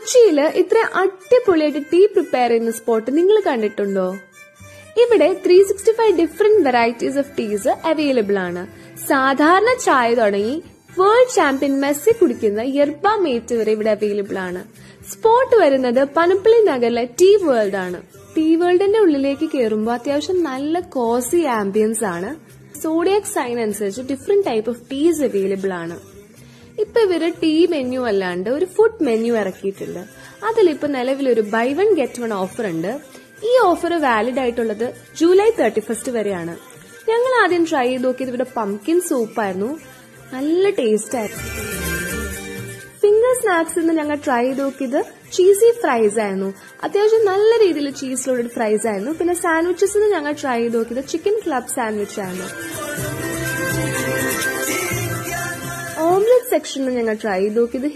കൊച്ചിയിൽ ഇത്ര അടിപൊളിയായിട്ട് ടീ പ്രിപ്പയർ ചെയ്യുന്ന സ്പോട്ട് നിങ്ങൾ കണ്ടിട്ടുണ്ടോ ഇവിടെ three sixty five different varieties of teas available ആണ് സാധാരണ ചായ തുടങ്ങി വേൾഡ് ചാമ്പ്യൻ മെസ്സി കുടിക്കുന്ന യർബ മേറ്റ് വരെ ഇവിടെ അവൈലബിൾ ആണ് സ്പോട്ട് വരുന്നത് പനപ്പള്ളി നഗറിലെ ടീ വേൾഡ് ആണ് ടീ വേൾഡിന്റെ ഉള്ളിലേക്ക് കയറുമ്പോൾ അത്യാവശ്യം നല്ല കോസി ആംബിയൻസ് ആണ് സോഡിയാക് സൈൻ അനുസരിച്ച് different type of teas available ആണ് ഇപ്പൊ ഇവര് ടീ മെനു അല്ലാണ്ട് ഒരു ഫുഡ് മെനു ഇറക്കിയിട്ടുണ്ട് അതിലിപ്പോ നിലവിൽ ഒരു buy one get one offer ഉണ്ട് ഈ ഓഫർ വാലിഡ് ആയിട്ടുള്ളത് ജൂലൈ തേർട്ടി ഫസ്റ്റ് വരെയാണ് ഞങ്ങൾ ആദ്യം ട്രൈ ചെയ്ത് നോക്കിയത് ഇവിടെ പംകിൻ സൂപ്പായിരുന്നു നല്ല ടേസ്റ്റ് ആയിരുന്നു ഫിംഗർ സ്നാക്സ് എന്ന് ഞങ്ങൾ ട്രൈ ചെയ്ത് നോക്കിയത് ചീസി ഫ്രൈസ് ആയിരുന്നു അത്യാവശ്യം നല്ല രീതിയിൽ ചീസ് ലോഡഡ് ഫ്രൈസ് ആയിരുന്നു പിന്നെ സാൻഡ്വിച്ചസ് ഞങ്ങൾ ട്രൈ ചെയ്ത് നോക്കിയത് ചിക്കൻ ക്ലബ് സാൻഡ്വിച്ച് ആയിരുന്നു ഓംലെറ്റ് സെക്ഷനിൽ ഞങ്ങൾ ട്രൈ ചെയ്ത് നോക്കിയത്